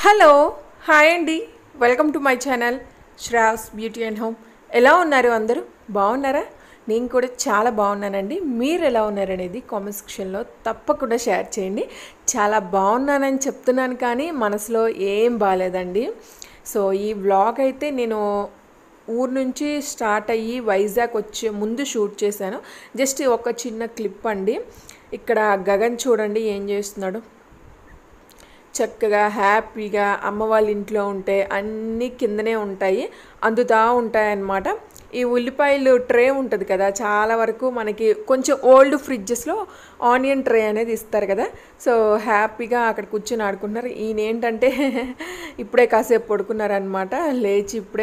Hello hi అండి welcome to my channel Shravs beauty and home ఎలా ఉన్నారు అందరూ బాగున్నారా నేను కూడా చాలా బాగున్నానండి మీరు ఎలా ఉన్నారనేది కామెంట్ సెక్షన్లో తప్పకుండా షేర్ చేయండి చాలా బాగున్నానని చెప్తున్నాను కానీ మనసులో ఏం బాగాలేదండి సో ఈ వ్లాగ్ అయితే నేను ఊరు నుంచి స్టార్ట్ అయ్యి వైజాగ్ వచ్చే ముందు షూట్ చేశాను జస్ట్ ఒక చిన్న క్లిప్ అండి ఇక్కడ గగన్ చూడండి ఏం చేస్తున్నాడు చక్కగా హ్యాపీగా అమ్మ వాళ్ళ ఇంట్లో ఉంటే అన్నీ కిందనే ఉంటాయి అందుతా ఉంటాయి అన్నమాట ఈ ఉల్లిపాయలు ట్రే ఉంటుంది కదా చాలా వరకు మనకి కొంచెం ఓల్డ్ ఫ్రిడ్జెస్లో ఆనియన్ ట్రే అనేది ఇస్తారు కదా సో హ్యాపీగా అక్కడ కూర్చొని ఆడుకుంటున్నారు ఈయన ఏంటంటే ఇప్పుడే కాసేపు పడుకున్నారనమాట లేచి ఇప్పుడే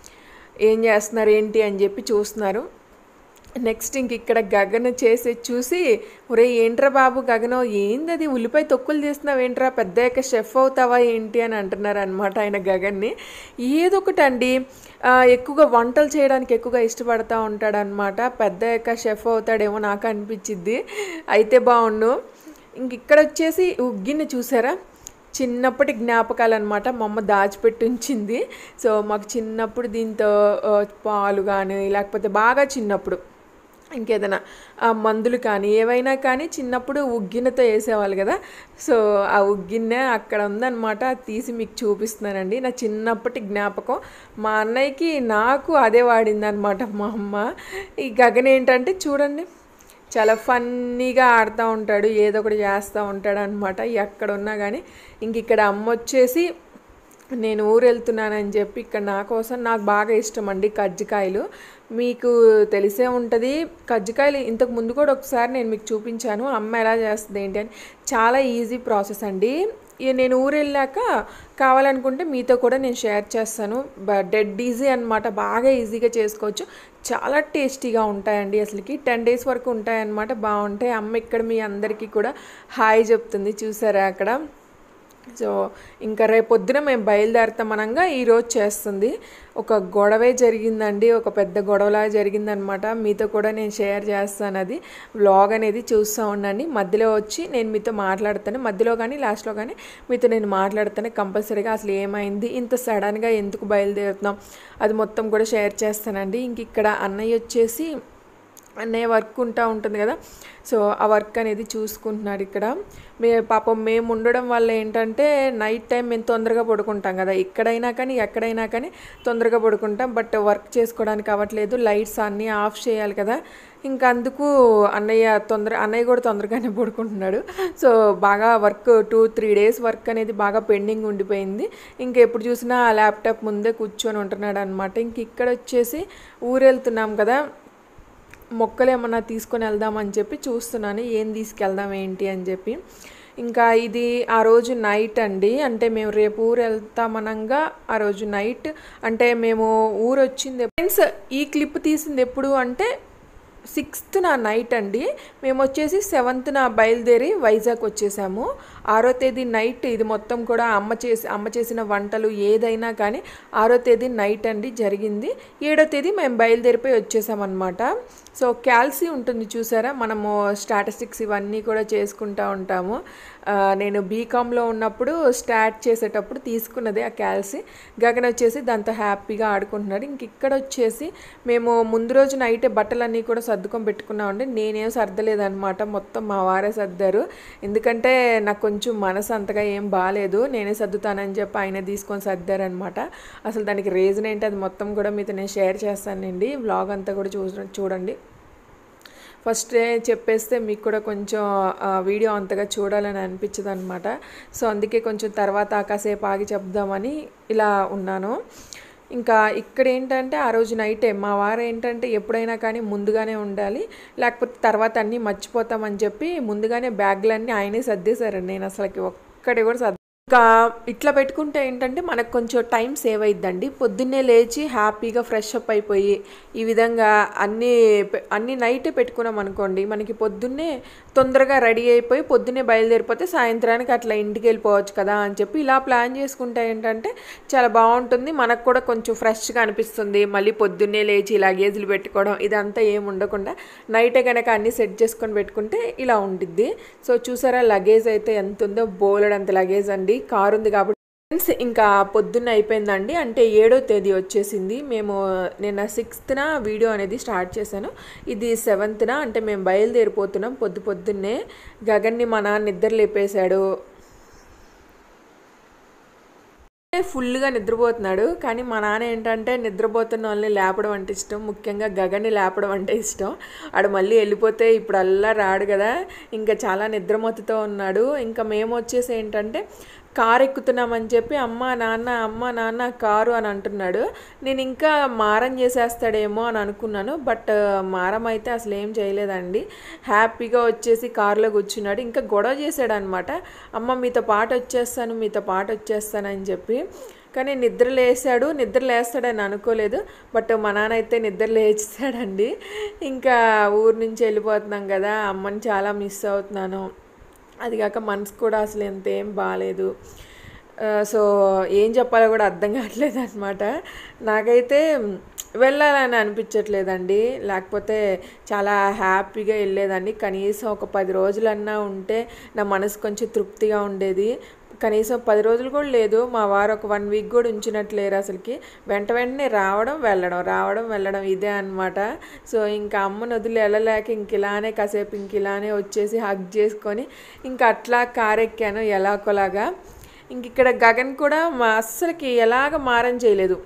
ఏం చేస్తున్నారు ఏంటి అని చెప్పి చూస్తున్నారు నెక్స్ట్ ఇంక ఇక్కడ గగన చేసి చూసి ఒరే ఏంట్రా బాబు గగనం ఏందది ఉల్లిపాయ తొక్కులు చేస్తున్నావు ఏంట్రా పెద్ద షెఫ్ అవుతావా ఏంటి అని అంటున్నారు అనమాట ఆయన గగన్ని ఏదో ఒకటి అండి ఆ, ఎక్కువగా వంటలు చేయడానికి ఎక్కువగా ఇష్టపడతా ఉంటాడనమాట పెద్ద షెఫ్ అవుతాడేమో నాకు అనిపించిద్ది అయితే బాగుండు ఇంక ఇక్కడ వచ్చేసి ఉగ్గిని చూసారా చిన్నప్పటి జ్ఞాపకాలు అనమాట మా అమ్మ దాచిపెట్టి ఉంచింది సో మాకు చిన్నప్పుడు దీంతో ఆ, పాలు కానీ లేకపోతే బాగా చిన్నప్పుడు ఇంకేదైనా ఆ, మందులు కానీ ఏవైనా కానీ చిన్నప్పుడు ఉగ్గినతో వేసేవాళ్ళు కదా సో ఆ ఉగ్గిన్నె అక్కడ ఉందన్నమాట అది తీసి మీకు చూపిస్తున్నానండి నా చిన్నప్పటి జ్ఞాపకం మా అన్నయ్యకి నాకు అదే వాడింది అనమాట మా అమ్మ ఈ గగన్ ఏంటంటే చూడండి చాలా ఫన్నీగా ఆడుతూ ఉంటాడు ఏదో ఒకటి చేస్తూ ఉంటాడు అనమాట ఎక్కడ ఉన్నా కానీ ఇంక ఇక్కడ అమ్మ వచ్చేసి నేను ఊరు వెళ్తున్నానని చెప్పి ఇక్కడ నా కోసం నాకు బాగా ఇష్టం అండి కజ్జికాయలు మీకు తెలిసే ఉంటుంది కజ్జికాయలు ఇంతకు ముందు కూడా ఒకసారి నేను మీకు చూపించాను అమ్మ ఎలా చేస్తుంది ఏంటి అని చాలా ఈజీ ప్రాసెస్ అండి ఇక నేను ఊరు వెళ్ళాక కావాలనుకుంటే మీతో కూడా నేను షేర్ చేస్తాను డెడ్ ఈజీ అనమాట బాగా ఈజీగా చేసుకోవచ్చు చాలా టేస్టీగా ఉంటాయండి అసలుకి టెన్ డేస్ వరకు ఉంటాయన్నమాట బాగుంటాయి అమ్మ ఇక్కడ మీ అందరికీ కూడా హాయ్ చెప్తుంది చూసారా అక్కడ సో ఇంకా రేపొద్దున మేము బయలుదేరుతాం అనగా ఈరోజు చేస్తుంది ఒక గొడవే జరిగిందండి ఒక పెద్ద గొడవలా జరిగిందనమాట మీతో కూడా నేను షేర్ చేస్తాను అది వ్లాగ్ అనేది చూస్తూ ఉండండి మధ్యలో వచ్చి నేను మీతో మాట్లాడతాను మధ్యలో కానీ లాస్ట్లో కానీ మీతో నేను మాట్లాడతాను కంపల్సరీగా అసలు ఏమైంది ఇంత సడన్గా ఎందుకు బయలుదేరుతున్నాం అది మొత్తం కూడా షేర్ చేస్తానండి ఇంక ఇక్కడ అన్నయ్య వచ్చేసి అన్నయ్య వర్క్ ఉంటా ఉంటుంది కదా సో ఆ వర్క్ అనేది చూసుకుంటున్నాడు ఇక్కడ మే పాపం మేము ఉండడం వల్ల ఏంటంటే నైట్ టైం మేము తొందరగా పడుకుంటాం కదా ఎక్కడైనా కానీ ఎక్కడైనా కానీ తొందరగా పడుకుంటాం బట్ వర్క్ చేసుకోవడానికి అవ్వట్లేదు లైట్స్ అన్నీ ఆఫ్ చేయాలి కదా ఇంకా అందుకు అన్నయ్య తొందర అన్నయ్య కూడా తొందరగానే పడుకుంటున్నాడు సో బాగా work two three days work అనేది బాగా పెండింగ్ ఉండిపోయింది ఇంకా ఎప్పుడు చూసినా ఆ ల్యాప్టాప్ ముందే కూర్చొని ఉంటున్నాడు అనమాట ఇంక ఇక్కడ వచ్చేసి ఊరు వెళ్తున్నాం కదా మొక్కలు ఏమన్నా తీసుకొని వెళ్దామని చెప్పి చూస్తున్నాను ఏం తీసుకెళ్దాం ఏంటి అని చెప్పి ఇంకా ఇది ఆ రోజు నైట్ అండి అంటే మేము రేపు ఊరు వెళ్తామనంగా ఆ రోజు నైట్ అంటే మేము ఊరు వచ్చింది ఫ్రెండ్స్ ఈ క్లిప్ తీసింది ఎప్పుడు అంటే సిక్స్త్ నా నైట్ అండి మేము వచ్చేసి సెవెంత్ నా బయలుదేరి వైజాగ్ వచ్చేసాము ఆరో తేదీ నైట్ ఇది మొత్తం కూడా అమ్మ చేసి అమ్మ చేసిన వంటలు ఏదైనా కానీ ఆరో తేదీ నైట్ అండి జరిగింది ఏడో తేదీ మేము బయలుదేరిపోయి వచ్చేసామన్నమాట సో క్యాల్సీ ఉంటుంది చూసారా మనము స్టాటిస్టిక్స్ ఇవన్నీ కూడా చేసుకుంటూ ఉంటాము ఆ, నేను బీకామ్లో ఉన్నప్పుడు స్టార్ట్ చేసేటప్పుడు తీసుకున్నది ఆ క్యాల్సీ గగన్ వచ్చేసి దాంతో హ్యాపీగా ఆడుకుంటున్నాడు ఇంక ఇక్కడ వచ్చేసి మేము ముందు రోజు నైటే బట్టలన్నీ కూడా సర్దుకొని పెట్టుకున్నామండి నేనేం సర్దలేదనమాట మొత్తం మా వారే సర్దారు ఎందుకంటే నాకు కొంచెం మనసు అంతగా ఏం బాగాలేదు నేనే సర్దుతానని చెప్పి ఆయన తీసుకొని సర్దారనమాట అసలు దానికి రీజన్ ఏంటి అది మొత్తం కూడా మీతో నేను షేర్ చేస్తానండి వ్లాగ్ అంతా కూడా చూ చూడండి ఫస్ట్ చెప్పేస్తే మీకు కూడా కొంచెం ఆ, వీడియో అంతగా చూడాలని అనిపించదు అనమాట సో అందుకే కొంచెం తర్వాత కాసేపు ఆగి చెప్దామని ఇలా ఉన్నాను ఇంకా ఇక్కడ ఏంటంటే ఆ రోజు నైటే మా వారు ఏంటంటే ఎప్పుడైనా కానీ ముందుగానే ఉండాలి లేకపోతే తర్వాత అన్నీ మర్చిపోతామని చెప్పి ముందుగానే బ్యాగ్లన్నీ ఆయనే సర్దేశారండి నేను అసలుకి ఒక్కటి కూడా సర్ద ఇంకా ఇట్లా పెట్టుకుంటే ఏంటంటే మనకు కొంచెం టైం సేవ్ అయిద్దండి పొద్దున్నే లేచి హ్యాపీగా ఫ్రెష్ అప్ అయిపోయి ఈ విధంగా అన్నీ పె- అన్ని నైటే పెట్టుకున్నాం అనుకోండి మనకి పొద్దున్నే తొందరగా రెడీ అయిపోయి పొద్దున్నే బయలుదేరిపోతే సాయంత్రానికి అట్లా ఇంటికి వెళ్ళిపోవచ్చు కదా అని చెప్పి ఇలా ప్లాన్ చేసుకుంటే ఏంటంటే చాలా బాగుంటుంది మనకు కూడా కొంచెం ఫ్రెష్గా అనిపిస్తుంది మళ్ళీ పొద్దున్నే లేచి లగేజ్లు పెట్టుకోవడం ఇదంతా ఏమి ఉండకుండా నైటే కనుక అన్నీ సెట్ చేసుకొని పెట్టుకుంటే ఇలా ఉంటుంది సో చూసారా లగేజ్ అయితే ఎంత ఉందో బోలెడంత లగేజ్ అండి కారు ఉంది కాబట్టి ఫ్రెండ్స్ ఇంకా పొద్దున్న అయిపోయిందండి అంటే ఏడో తేదీ వచ్చేసింది మేము నిన్న సిక్స్త్న వీడియో అనేది స్టార్ట్ చేశాను ఇది సెవెంత్న అంటే మేము బయలుదేరిపోతున్నాం పొద్దు పొద్దున్నే గగన్ని మా నాన్న నిద్ర లేపేశాడు ఫుల్గా నిద్రపోతున్నాడు కానీ మా నాన్న ఏంటంటే నిద్రపోతున్న వాళ్ళని లేపడం అంటే ఇష్టం ముఖ్యంగా గగన్ని లేపడం అంటే ఇష్టం ఆడు మళ్ళీ వెళ్ళిపోతే ఇప్పుడు అల్లా రాడు కదా ఇంకా చాలా నిద్రమత్తుతో ఉన్నాడు ఇంకా మేము వచ్చేసి ఏంటంటే కారు ఎక్కుతున్నామని చెప్పి అమ్మ నాన్న అమ్మ నాన్న కారు అని అంటున్నాడు నేను ఇంకా మారం చేసేస్తాడేమో అని అనుకున్నాను బట్ మారం అయితే అసలు ఏం చేయలేదండి హ్యాపీగా వచ్చేసి కారులో కూర్చున్నాడు ఇంకా గొడవ చేశాడు అనమాట అమ్మ మీతో పాటు వచ్చేస్తాను మీతో పాటు వచ్చేస్తానని చెప్పి కానీ నిద్ర లేసాడు నిద్ర లేస్తాడని అనుకోలేదు బట్ మా నాన్న అయితే నిద్ర లేచాడండి ఇంకా ఊరు నుంచి వెళ్ళిపోతున్నాం కదా అమ్మని చాలా మిస్ అవుతున్నాను అది కాక మనసు కూడా అసలు ఎంత ఏం బాగాలేదు సో ఏం చెప్పాలో కూడా అర్థం కావట్లేదు అనమాట నాకైతే వెళ్ళాలని అనిపించట్లేదండి లేకపోతే చాలా హ్యాపీగా వెళ్ళేదాన్ని కనీసం ఒక పది రోజులన్నా ఉంటే నా మనసు కొంచెం తృప్తిగా ఉండేది కనీసం పది రోజులు కూడా లేదు మా వారు ఒక వన్ వీక్ కూడా ఉంచినట్లేరు అసలుకి వెంట వెంటనే రావడం వెళ్ళడం రావడం వెళ్ళడం ఇదే అనమాట సో ఇంకా అమ్మను వదిలి వెళ్ళలేక ఇంక ఇలానే కాసేపు ఇంక ఇలానే వచ్చేసి హగ్ చేసుకొని ఇంకా అట్లా కారెక్కాను ఎలాగోలాగా ఇంక ఇక్కడ గగన్ కూడా మా అస్సలకి ఎలాగ మారం చేయలేదు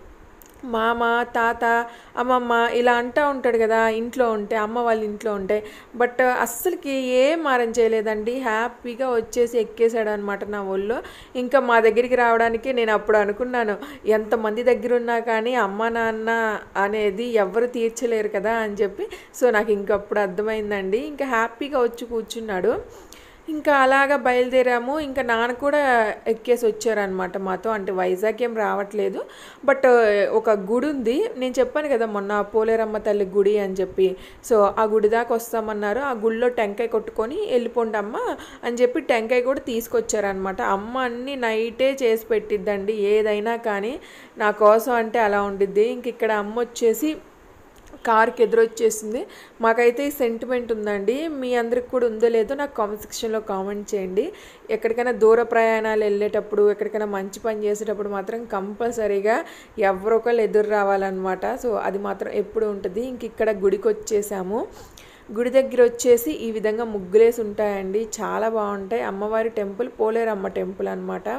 మామ తాత అమ్మమ్మ ఇలా అంటూ ఉంటాడు కదా ఇంట్లో ఉంటే అమ్మ వాళ్ళ ఇంట్లో ఉంటే బట్ అస్సలకి ఏం మారం చేయలేదండి హ్యాపీగా వచ్చేసి ఎక్కేసాడు అనమాట నా ఒళ్ళో ఇంకా మా దగ్గరికి రావడానికి నేను అప్పుడు అనుకున్నాను ఎంతమంది దగ్గర ఉన్నా కానీ అమ్మ నాన్న అనేది ఎవరు తీర్చలేరు కదా అని చెప్పి సో నాకు ఇంకప్పుడు అర్థమైందండి ఇంకా హ్యాపీగా వచ్చి కూర్చున్నాడు ఇంకా అలాగా బయలుదేరాము ఇంకా నాన్న కూడా ఎక్కేసి వచ్చారనమాట మాతో అంటే వైజాగ్ ఏం రావట్లేదు బట్ ఒక గుడి ఉంది నేను చెప్పాను కదా మొన్న పోలేరమ్మ తల్లి గుడి అని చెప్పి సో ఆ గుడి దాకా వస్తామన్నారు ఆ గుడిలో టెంకాయ కొట్టుకొని వెళ్ళిపోండి అమ్మ అని చెప్పి టెంకాయ కూడా తీసుకొచ్చారనమాట అమ్మ అన్ని నైటే చేసి పెట్టిద్దండి ఏదైనా కానీ నా కోసం అంటే అలా ఉండిద్ది ఇంక ఇక్కడ అమ్మ వచ్చేసి కార్కి ఎదురొచ్చేసింది మాకైతే ఈ సెంటిమెంట్ ఉందండి మీ అందరికి కూడా ఉందో లేదో నాకు కామెంట్ సెక్షన్లో కామెంట్ చేయండి ఎక్కడికైనా దూర ప్రయాణాలు వెళ్ళేటప్పుడు ఎక్కడికైనా మంచి పని చేసేటప్పుడు మాత్రం కంపల్సరీగా ఎవరొకళ్ళు ఎదురు రావాలన్నమాట సో అది మాత్రం ఎప్పుడు ఉంటుంది ఇంక ఇక్కడ గుడికి వచ్చేసాము గుడి దగ్గర వచ్చేసి ఈ విధంగా ముగ్గులేసి ఉంటాయండి చాలా బాగుంటాయి అమ్మవారి టెంపుల్ పోలేరమ్మ టెంపుల్ అనమాట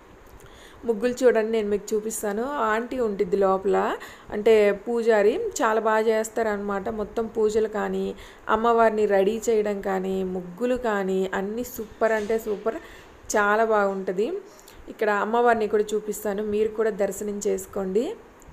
ముగ్గులు చూడండి నేను మీకు చూపిస్తాను ఆంటీ ఉంటుంది లోపల అంటే పూజారి చాలా బాగా చేస్తారనమాట మొత్తం పూజలు కానీ అమ్మవారిని రెడీ చేయడం కానీ ముగ్గులు కానీ అన్నీ సూపర్ అంటే సూపర్ చాలా బాగుంటుంది ఇక్కడ అమ్మవారిని కూడా చూపిస్తాను మీరు కూడా దర్శనం చేసుకోండి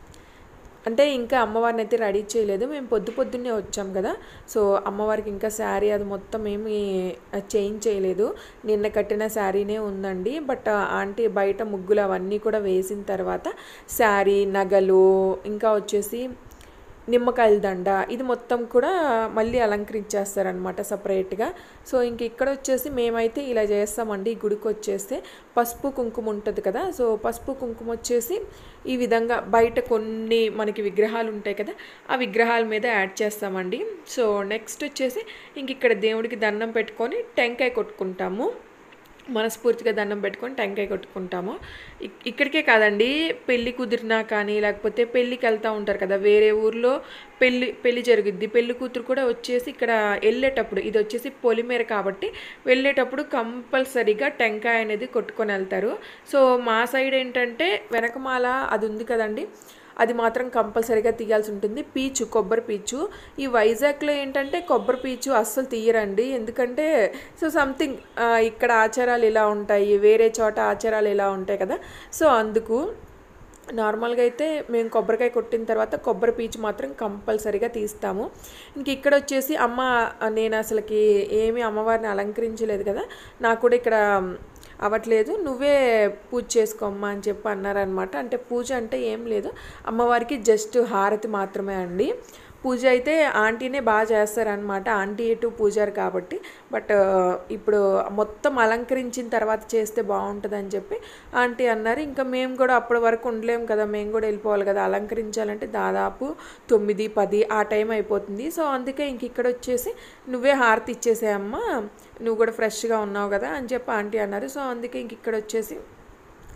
అంటే ఇంకా అమ్మవారిని అయితే రెడీ చేయలేదు మేము పొద్దు పొద్దున్నే వచ్చాం కదా సో అమ్మవారికి ఇంకా శారీ అది మొత్తం ఏమి చేంజ్ చేయలేదు నిన్న కట్టిన శారీనే ఉందండి బట్ ఆంటీ బయట ముగ్గులు అవన్నీ కూడా వేసిన తర్వాత శారీ నగలు ఇంకా వచ్చేసి నిమ్మకాయల దండ ఇది మొత్తం కూడా మళ్ళీ అలంకరించేస్తారనమాట సపరేట్గా సో ఇంక ఇక్కడ వచ్చేసి మేమైతే ఇలా చేస్తామండి ఈ గుడికి వచ్చేస్తే పసుపు కుంకుమ ఉంటుంది కదా సో పసుపు కుంకుమ వచ్చేసి ఈ విధంగా బయట కొన్ని మనకి విగ్రహాలు ఉంటాయి కదా ఆ విగ్రహాల మీద యాడ్ చేస్తామండి సో నెక్స్ట్ వచ్చేసి ఇంక ఇక్కడ దేవుడికి దండం పెట్టుకొని టెంకాయ కొట్టుకుంటాము మనస్ఫూర్తిగా దండం పెట్టుకొని టెంకాయ కొట్టుకుంటాము ఇక్- ఇక్కడికే కాదండి పెళ్ళి కుదిరినా కానీ లేకపోతే పెళ్ళికి వెళ్తూ ఉంటారు కదా వేరే ఊర్లో పెళ్ళి పెళ్ళి జరుగుద్ది పెళ్లి కూతురు కూడా వచ్చేసి ఇక్కడ వెళ్ళేటప్పుడు ఇది వచ్చేసి పొలిమేర కాబట్టి వెళ్ళేటప్పుడు కంపల్సరీగా టెంకాయ అనేది కొట్టుకొని వెళ్తారు సో మా సైడ్ ఏంటంటే వెనకమాల అది ఉంది కదండి అది మాత్రం కంపల్సరీగా తీయాల్సి ఉంటుంది పీచు కొబ్బరి పీచు ఈ వైజాగ్లో ఏంటంటే కొబ్బరి పీచు అస్సలు తీయరండి ఎందుకంటే సో సంథింగ్ ఇక్కడ ఆచారాలు ఇలా ఉంటాయి వేరే చోట ఆచారాలు ఇలా ఉంటాయి కదా సో అందుకు నార్మల్గా అయితే మేము కొబ్బరికాయ కొట్టిన తర్వాత కొబ్బరి పీచు మాత్రం కంపల్సరీగా తీస్తాము ఇంక ఇక్కడ వచ్చేసి అమ్మ నేను అసలుకి ఏమీ అమ్మవారిని అలంకరించలేదు కదా నాకు కూడా ఇక్కడ అవ్వట్లేదు నువ్వే పూజ చేసుకోమ్మా అని చెప్పి అన్నారనమాట అంటే పూజ అంటే ఏం లేదు అమ్మవారికి జస్ట్ హారతి మాత్రమే అండి పూజ అయితే ఆంటీనే బాగా చేస్తారనమాట ఆంటీ ఎటు పూజారు కాబట్టి బట్ ఇప్పుడు మొత్తం అలంకరించిన తర్వాత చేస్తే బాగుంటుందని చెప్పి ఆంటీ అన్నారు ఇంకా మేము కూడా అప్పటి వరకు ఉండలేము కదా మేము కూడా వెళ్ళిపోవాలి కదా అలంకరించాలంటే దాదాపు తొమ్మిది పది ఆ టైం అయిపోతుంది సో అందుకే ఇంక ఇక్కడ వచ్చేసి నువ్వే హారతి ఇచ్చేసేయమ్మా నువ్వు కూడా ఫ్రెష్గా ఉన్నావు కదా అని చెప్పి ఆంటీ అన్నారు సో అందుకే ఇంక ఇక్కడ వచ్చేసి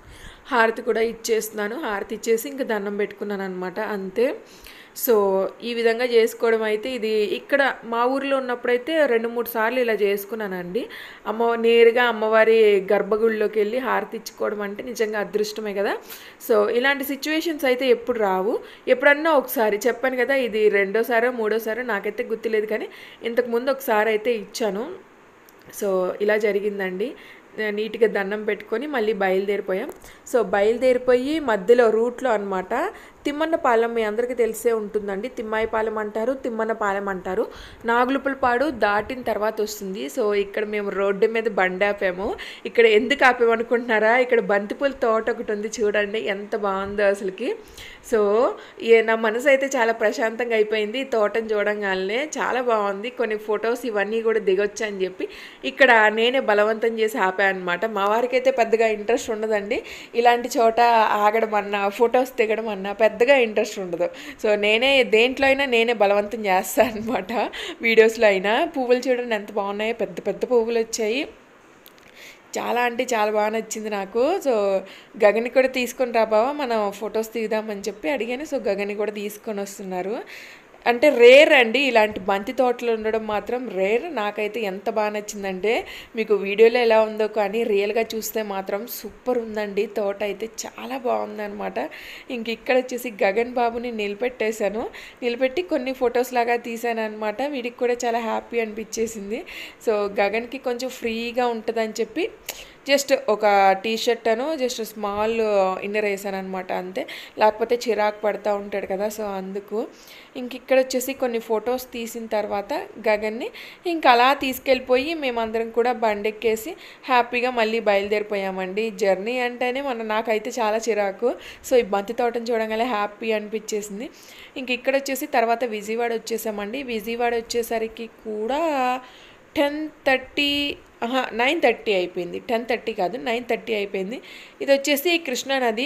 హారతి కూడా ఇచ్చేస్తున్నాను హారతి ఇచ్చేసి ఇంకా దండం పెట్టుకున్నాను అనమాట అంతే సో ఈ విధంగా చేసుకోవడం అయితే ఇది ఇక్కడ మా ఊర్లో ఉన్నప్పుడైతే రెండు మూడు సార్లు ఇలా చేసుకున్నానండి అమ్మ నేరుగా అమ్మవారి గర్భగుడిలోకి వెళ్ళి హారతి ఇచ్చుకోవడం అంటే నిజంగా అదృష్టమే కదా సో ఇలాంటి సిచ్యువేషన్స్ అయితే ఎప్పుడు రావు ఎప్పుడన్నా ఒకసారి చెప్పాను కదా ఇది రెండోసారో మూడోసారో నాకైతే గుర్తులేదు కానీ ఇంతకు ముందు ఒకసారి అయితే ఇచ్చాను సో ఇలా జరిగిందండి నీట్గా దండం పెట్టుకొని మళ్ళీ బయలుదేరిపోయాం సో బయలుదేరిపోయి మధ్యలో రూట్లో అనమాట తిమ్మన్నపాలెం మీ అందరికీ తెలిసే ఉంటుందండి తిమ్మాయిపాలెం అంటారు తిమ్మన్నపాలెం అంటారు నాగులుపులపాడు దాటిన తర్వాత వస్తుంది సో ఇక్కడ మేము రోడ్డు మీద బండి ఆపాము ఇక్కడ ఎందుకు ఆపామనుకుంటున్నారా ఇక్కడ బంతిపూల తోట ఒకటి ఉంది చూడండి ఎంత బాగుందో అసలుకి సో ఏ నా మనసు అయితే చాలా ప్రశాంతంగా అయిపోయింది ఈ తోటను చూడంగానే చాలా బాగుంది కొన్ని ఫొటోస్ ఇవన్నీ కూడా దిగొచ్చు అని చెప్పి ఇక్కడ నేనే బలవంతం చేసి ఆపాను అనమాట మా వారికి అయితే పెద్దగా ఇంట్రెస్ట్ ఉండదండి ఇలాంటి చోట ఆగడం అన్నా ఫొటోస్ దిగడం అన్నా పెద్దగా ఇంట్రెస్ట్ ఉండదు సో నేనే దేంట్లో అయినా నేనే బలవంతం చేస్తాను అనమాట వీడియోస్లో అయినా పువ్వులు చూడండి ఎంత బాగున్నాయో పెద్ద పెద్ద పువ్వులు వచ్చాయి చాలా అంటే చాలా బాగా నచ్చింది నాకు సో గగని కూడా తీసుకొని రా బావా మనం ఫొటోస్ తీద్దామని చెప్పి అడిగాను సో గగని కూడా తీసుకొని వస్తున్నారు అంటే రేర్ అండి ఇలాంటి బంతి తోటలు ఉండడం మాత్రం రేర్ నాకైతే ఎంత బాగా నచ్చిందంటే మీకు వీడియోలో ఎలా ఉందో కానీ రియల్గా చూస్తే మాత్రం సూపర్ ఉందండి తోట అయితే చాలా బాగుందనమాట ఇంక ఇక్కడ వచ్చేసి గగన్ బాబుని నిలబెట్టేశాను నిలబెట్టి కొన్ని ఫొటోస్ లాగా తీసాను అనమాట వీడికి కూడా చాలా హ్యాపీ అనిపించేసింది సో గగన్కి కొంచెం ఫ్రీగా ఉంటుందని చెప్పి జస్ట్ ఒక టీ షర్ట్ అను జస్ట్ స్మాల్ ఇన్నర్ వేసాను అనమాట అంతే లేకపోతే చిరాకు పడుతూ ఉంటాడు కదా సో అందుకు ఇంక ఇక్కడ వచ్చేసి కొన్ని ఫొటోస్ తీసిన తర్వాత గగన్ని ఇంక అలా తీసుకెళ్ళిపోయి మేమందరం కూడా బండెక్కేసి హ్యాపీగా మళ్ళీ బయలుదేరిపోయామండి జర్నీ అంటేనే మన నాకైతే చాలా చిరాకు సో ఈ బంతి తోటను చూడగానే హ్యాపీ అనిపించేసింది ఇంక ఇక్కడ వచ్చేసి తర్వాత విజయవాడ వచ్చేసామండి విజయవాడ వచ్చేసరికి కూడా టెన్ థర్టీ నైన్ థర్టీ అయిపోయింది టెన్ థర్టీ కాదు నైన్ థర్టీ అయిపోయింది ఇది వచ్చేసి కృష్ణా నది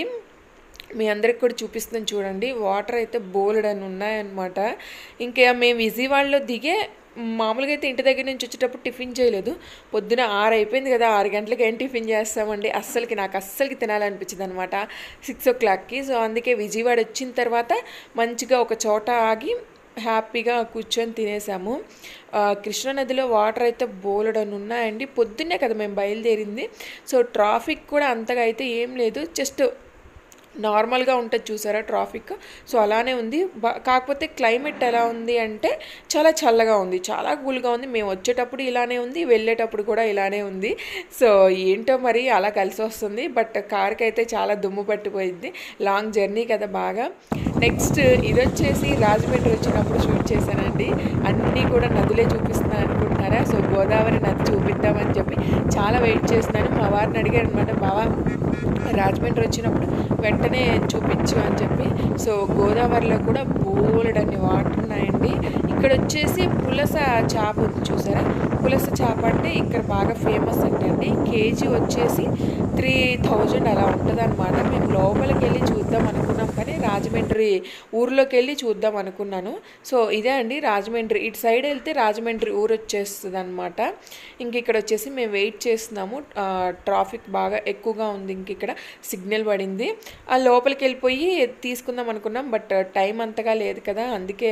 మీ అందరికి కూడా చూపిస్తాను చూడండి వాటర్ అయితే బోలెడ్ అని ఉన్నాయన్నమాట ఇంకా మేము విజయవాడలో దిగే మామూలుగా అయితే ఇంటి దగ్గర నుంచి వచ్చేటప్పుడు టిఫిన్ చేయలేదు పొద్దున ఆరు అయిపోయింది కదా ఆరు గంటలకు ఏం టిఫిన్ చేస్తామండి అస్సలకి నాకు అస్సలకి తినాలనిపించింది అనమాట సిక్స్ ఓ క్లాక్కి సో అందుకే విజయవాడ వచ్చిన తర్వాత మంచిగా ఒక చోట ఆగి హ్యాపీగా కూర్చొని తినేసాము కృష్ణానదిలో వాటర్ అయితే బోలెడని ఉన్నాయండి పొద్దున్నే కదా మేము బయలుదేరింది సో ట్రాఫిక్ కూడా అంతగా అయితే ఏం లేదు జస్ట్ నార్మల్గా ఉంటుంది చూసారా ట్రాఫిక్ సో అలానే ఉంది బా కాకపోతే క్లైమేట్ ఎలా ఉంది అంటే చాలా చల్లగా ఉంది చాలా కూల్గా ఉంది మేము వచ్చేటప్పుడు ఇలానే ఉంది వెళ్ళేటప్పుడు కూడా ఇలానే ఉంది సో ఏంటో మరి అలా కలిసి వస్తుంది బట్ కార్కి అయితే చాలా దుమ్ము పట్టిపోయింది లాంగ్ జర్నీ కదా బాగా నెక్స్ట్ ఇది వచ్చేసి రాజమండ్రి వచ్చినప్పుడు షూట్ చేశానండి అన్నీ కూడా నదులే చూపిస్తున్నాను అనుకుంటున్నారా సో గోదావరి నది చూపిద్దామని చెప్పి చాలా వెయిట్ చేస్తున్నాను మా వారిని అడిగారు అనమాట బావా రాజమండ్రి వచ్చినప్పుడు వెంటనే చూపించు అని చెప్పి సో గోదావరిలో కూడా బోలెడన్ని వాటర్ ఉన్నాయండి ఇక్కడ వచ్చేసి పులస చేప ఉంది చూసారా పులస చేప అంటే ఇక్కడ బాగా ఫేమస్ అంటండి కేజీ వచ్చేసి త్రీ థౌజండ్ అలా ఉంటుంది అనమాట మేము లోపలికి వెళ్ళి చూద్దాం అనుకున్నాం కానీ రాజమండ్రి ఊర్లోకి వెళ్ళి చూద్దాం అనుకున్నాను సో ఇదే అండి రాజమండ్రి ఇటు సైడ్ వెళ్తే రాజమండ్రి ఊరు వచ్చేస్తుంది అనమాట ఇంక ఇక్కడ వచ్చేసి మేము వెయిట్ చేస్తున్నాము ట్రాఫిక్ బాగా ఎక్కువగా ఉంది ఇంక ఇక్కడ సిగ్నల్ పడింది ఆ లోపలికి వెళ్ళిపోయి తీసుకుందాం అనుకున్నాం బట్ టైం అంతగా లేదు కదా అందుకే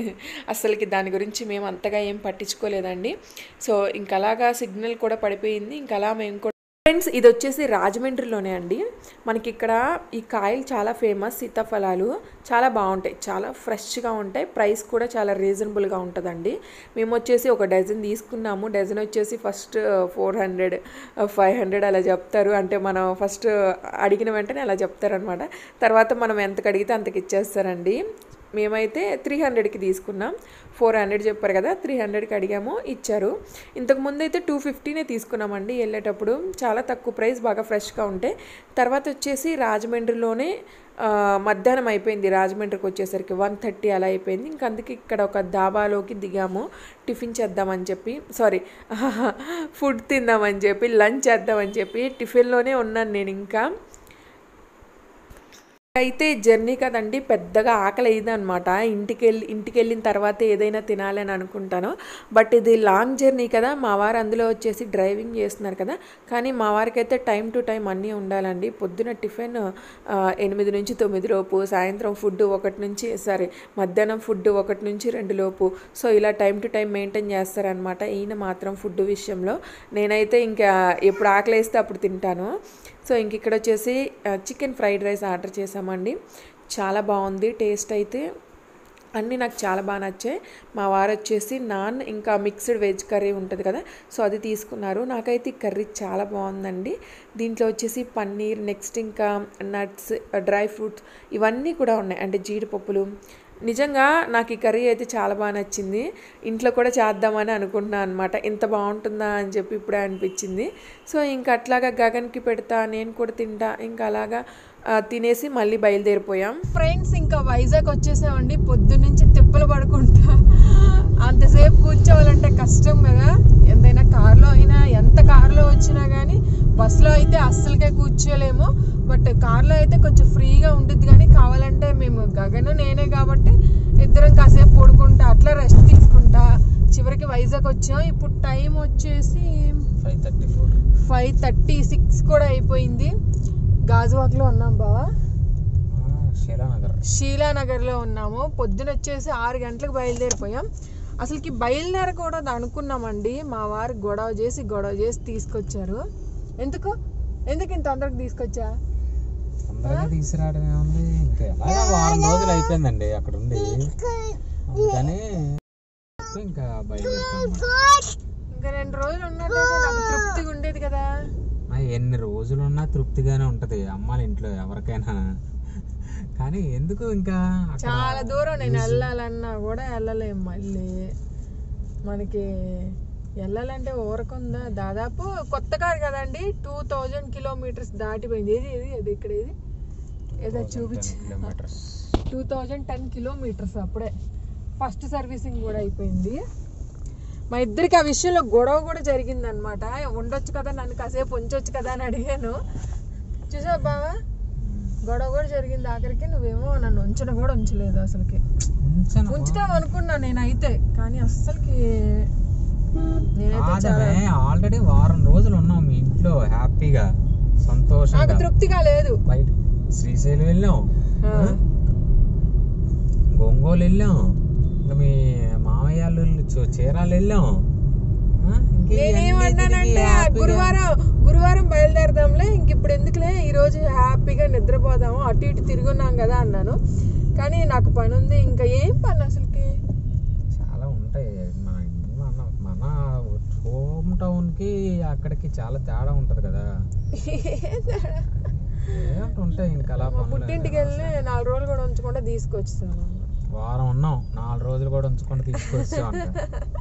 అసలుకి దాని గురించి మేము అంతగా ఏం పట్టించుకోలేదండి సో ఇంకా అలాగా సిగ్నల్ కూడా పడిపోయింది ఇంకా అలా మేము కూడా ఫ్రెండ్స్ ఇది వచ్చేసి రాజమండ్రిలోనే అండి మనకి ఇక్కడ ఈ కాయలు చాలా ఫేమస్ సీతాఫలాలు చాలా బాగుంటాయి చాలా ఫ్రెష్గా ఉంటాయి ప్రైస్ కూడా చాలా రీజనబుల్గా ఉంటుందండి మేము వచ్చేసి ఒక డజన్ తీసుకున్నాము డజన్ వచ్చేసి first four hundred five hundred అలా చెప్తారు అంటే మనం ఫస్ట్ అడిగిన వెంటనే అలా చెప్తారనమాట తర్వాత మనం ఎంతకు అడిగితే అంతకు ఇచ్చేస్తారండి మేమైతే త్రీ హండ్రెడ్కి తీసుకున్నాం ఫోర్ హండ్రెడ్ చెప్పారు కదా త్రీ హండ్రెడ్కి అడిగాము ఇచ్చారు ఇంతకు ముందు అయితే టూ ఫిఫ్టీనే తీసుకున్నామండి వెళ్ళేటప్పుడు చాలా తక్కువ ప్రైస్ బాగా ఫ్రెష్గా ఉంటాయి తర్వాత వచ్చేసి రాజమండ్రిలోనే మధ్యాహ్నం అయిపోయింది రాజమండ్రికి వచ్చేసరికి వన్ థర్టీ అలా అయిపోయింది ఇంక అందుకే ఇక్కడ ఒక దాబాలోకి దిగాము టిఫిన్ చేద్దామని చెప్పి సారీ ఫుడ్ తిందామని చెప్పి లంచ్ చేద్దామని చెప్పి టిఫిన్లోనే ఉన్నాను నేను ఇంకా అయితే జర్నీ కదండి పెద్దగా ఆకలి అయ్యింది అనమాట ఇంటికి వెళ్ళి ఇంటికి వెళ్ళిన తర్వాత ఏదైనా తినాలని అనుకుంటాను బట్ ఇది లాంగ్ జర్నీ కదా మా వారు అందులో వచ్చేసి డ్రైవింగ్ చేస్తున్నారు కదా కానీ మా వారికి అయితే టైం టు టైం అన్నీ ఉండాలండి పొద్దున టిఫిన్ ఆ, ఎనిమిది నుంచి తొమ్మిది లోపు సాయంత్రం ఫుడ్ ఒకటి నుంచి సారీ మధ్యాహ్నం ఫుడ్ ఒకటి నుంచి రెండు లోపు సో ఇలా టైం టు టైం మెయింటైన్ చేస్తారనమాట ఈయన మాత్రం ఫుడ్ విషయంలో నేనైతే ఇంకా ఎప్పుడు ఆకలి వేస్తే అప్పుడు తింటాను సో ఇంక ఇక్కడ వచ్చేసి చికెన్ ఫ్రైడ్ రైస్ ఆర్డర్ చేసామండి చాలా బాగుంది టేస్ట్ అయితే అన్నీ నాకు చాలా బాగా నచ్చాయి మా వారు వచ్చేసి నాన్ ఇంకా మిక్స్డ్ వెజ్ కర్రీ ఉంటుంది కదా సో అది తీసుకున్నారు నాకైతే ఈ కర్రీ చాలా బాగుందండి దీంట్లో వచ్చేసి పన్నీర్ నెక్స్ట్ ఇంకా నట్స్ డ్రై ఫ్రూట్స్ ఇవన్నీ కూడా ఉన్నాయి అంటే జీడిపప్పులు నిజంగా నాకు ఈ కర్రీ అయితే చాలా బాగా నచ్చింది ఇంట్లో కూడా చేద్దామని అనుకుంటున్నాను అనమాట ఇంత బాగుంటుందా అని చెప్పి ఇప్పుడే అనిపించింది సో ఇంకా అట్లాగా గగన్కి పెడతా నేను కూడా తింటా ఇంకా అలాగా ఆ, తినేసి మళ్ళీ బయలుదేరిపోయాం ఫ్రెండ్స్ ఇంకా వైజాగ్ వచ్చేసామండి పొద్దున్నుంచి తిప్పలు పడుకుంటా అంతసేపు కూర్చోవాలంటే కష్టం కదా ఎంతైనా కార్లో అయినా ఎంత కార్లో వచ్చినా కానీ బస్సులో అయితే అస్సలకే కూర్చోలేము బట్ కార్లో అయితే కొంచెం ఫ్రీగా ఉంటుంది కానీ కావాలంటే మేము గగను నేనే కాబట్టి ఇద్దరం కాసేపు పడుకుంటా అట్లా రెస్ట్ తీసుకుంటా చివరికి వైజాగ్ వచ్చాం ఇప్పుడు టైం వచ్చేసి five thirty four five thirty six కూడా అయిపోయింది గాజువాక్లో ఉన్నాం బావా శీలానగర్ షీలానగర్లో ఉన్నాము పొద్దున వచ్చేసి ఆరు గంటలకు బయలుదేరిపోయాం అసలుకి బయలుదేరకూడదు అనుకున్నామండి మా వారు గొడవ చేసి గొడవ చేసి తీసుకొచ్చారు ఎందుకు ఎందుకు ఇంత తొందరగా తీసుకొచ్చా తొందరగా తీసుకురావడం ఏముంది ఇంకా ఎలాగా వారం రోజులు అయిపోయిందండి అక్కడ ఉండి అందుకని ఇంకా బయలుదేరుతాం ఇంకా రెండు రోజులు ఉన్నట్లయితే నాకు తృప్తిగా ఉండేది కదా ఆ, ఎన్ని రోజులు ఉన్నా తృప్తిగానే ఉంటది అమ్మాల ఇంట్లో ఎవరికైనా కానీ ఎందుకు ఇంకా అక్కడ చాలా దూరం నేను వెళ్ళాలన్నా కూడా వెళ్ళలేము మళ్ళీ మనకి వెళ్ళాలంటే ఊరకుందా దాదాపు కొత్త కారు కదండి టూ థౌజండ్ కిలోమీటర్స్ దాటిపోయింది ఏది ఏది అది ఇక్కడ ఏది ఏదో చూపించి kilometres two thousand ten kilometres అప్పుడే ఫస్ట్ సర్వీసింగ్ కూడా అయిపోయింది మా ఇద్దరికి ఆ విషయంలో గొడవ కూడా జరిగింది అనమాట ఉండొచ్చు కదా నన్ను కాసేపు ఉంచొచ్చు కదా అని అడిగాను చూసా బావా గొడవ కూడా జరిగింది ఆఖరికి నువ్వేమో నన్ను ఉంచడం కూడా ఉంచలేదు అసలుకి ఉంచను ఉంచుతాం అనుకున్నా నేనైతే కానీ అస్సలకి నేనైతే చాలా కాదమే ఆల్రెడీ వారం రోజులు ఉన్నాం మీ ఇంట్లో హ్యాపీగా నాకు సంతోషంగా తృప్తిగా లేదు బయట శ్రీశైలం వెళ్ళాం ఆ. గొంగోలు వెళ్ళాం ఇంకా మీ మామయ్య వాళ్ళు చూ- చీరాలు వెళ్ళాం ఆ, ఇంక ఇవన్నీ తిరిగి నేనేమన్నానంటే హ్యాపీగా- గురువారం గురువారం బయలుదేరదాంలే ఇంక ఇప్పుడు ఎందుకులే ఈ రోజు హ్యాపీగా నిద్రపోదాము అటు ఇటు తిరుగున్నాం కదా అన్నాను కానీ నాకు పని ఉంది ఇంకా ఏం పని అసలుకి చాలా ఉంటాయి మన మన మన హోమ్ టౌన్ కి అక్కడికి చాలా తేడా ఉంటది కదా ఏంటి ఉంటాయి ఇంకా అలా మా పనులు పుట్టింటికి వెళ్ళి నాలుగు రోజులు కూడా ఉంచకుండా తీసుకొచ్చేసాను వారం ఉన్నాం నాలుగు రోజులు కూడా ఉంచుకొని తీసుకొచ్చాం అంట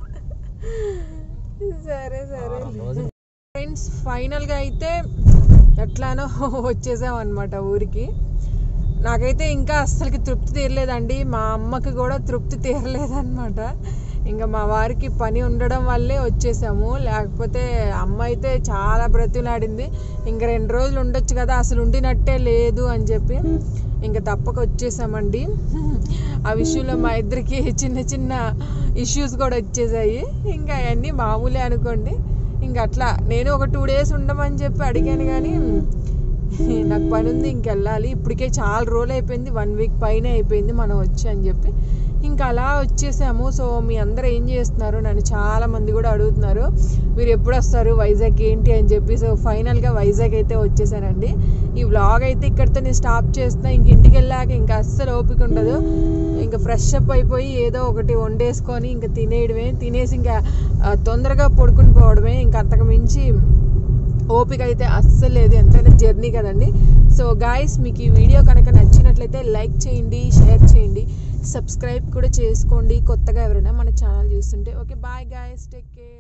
సరే సరే వారం రోజులు ఫ్రెండ్స్ ఫైనల్గా అయితే ఎట్లానో వచ్చేసాం అనమాట ఊరికి నాకైతే ఇంకా అస్సలకి తృప్తి తీరలేదండి మా అమ్మకి కూడా తృప్తి తీరలేదన్నమాట ఇంకా మా వారికి పని ఉండడం వల్లే వచ్చేసాము లేకపోతే అమ్మ అయితే చాలా బ్రతిలాడింది ఇంకా రెండు రోజులు ఉండొచ్చు కదా అసలు ఉండినట్టే లేదు అని చెప్పి ఇంకా తప్పక వచ్చేసామండి ఆ విషయంలో మా ఇద్దరికి చిన్న చిన్న ఇష్యూస్ కూడా వచ్చేసాయి ఇంకా అవన్నీ మామూలే అనుకోండి ఇంకా అట్లా నేను ఒక టూ డేస్ ఉండమని చెప్పి అడిగాను కానీ నాకు పని ఉంది ఇంకెళ్ళాలి ఇప్పటికే చాలా రోజులు అయిపోయింది వన్ వీక్ పైన అయిపోయింది మనం వచ్చి అని చెప్పి ఇంకా అలా వచ్చేసాము సో మీ అందరూ ఏం చేస్తున్నారు నన్ను చాలా మంది కూడా అడుగుతున్నారు మీరు ఎప్పుడు వస్తారు వైజాగ్ ఏంటి అని చెప్పి సో ఫైనల్గా వైజాగ్ అయితే వచ్చేసానండి ఈ వ్లాగ్ అయితే ఇక్కడితో నేను స్టాప్ చేస్తున్నా ఇంక ఇంటికి వెళ్ళాక ఇంకా అస్సలు ఓపిక ఉండదు ఇంకా ఫ్రెష్ అప్ అయిపోయి ఏదో ఒకటి వండేసుకొని ఇంకా తినేయడమే తినేసి ఇంకా ఆ, తొందరగా పడుకుని పోవడమే ఇంకా అంతకు మించి ఓపిక అయితే అస్సలు లేదు ఎంతైనా జర్నీ కదండి సో గాయస్ మీకు ఈ వీడియో కనుక నచ్చినట్లయితే లైక్ చేయండి షేర్ చేయండి సబ్స్క్రైబ్ కూడా చేసుకోండి కొత్తగా ఎవరైనా మన ఛానల్ చూస్తుంటే okay bye guys take care